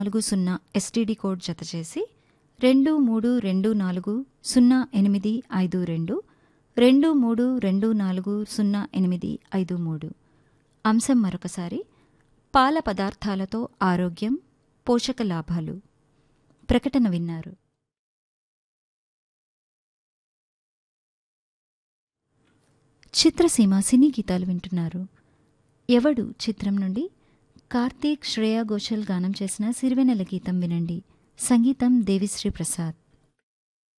నాలుగు సున్నా STD code జతచేసి రెండు మూడు రెండు నాలుగు సున్నా ఎనిమిది ఐదు రెండు రెండు మూడు రెండు నాలుగు సున్నా ఎనిమిది ఐదు మూడు అంశం మరొకసారి పాల పదార్థాలతో ఆరోగ్యం పోషక లాభాలు ప్రకటన విన్నారు చిత్రసీమ సినీ గీతాలు వింటున్నారు ఎవడు చిత్రం నుండి కార్తీక్ శ్రేయా ఘోషల్ గానం చేసిన సిరివెనెల గీతం వినండి సంగీతం దేవిశ్రీ ప్రసాద్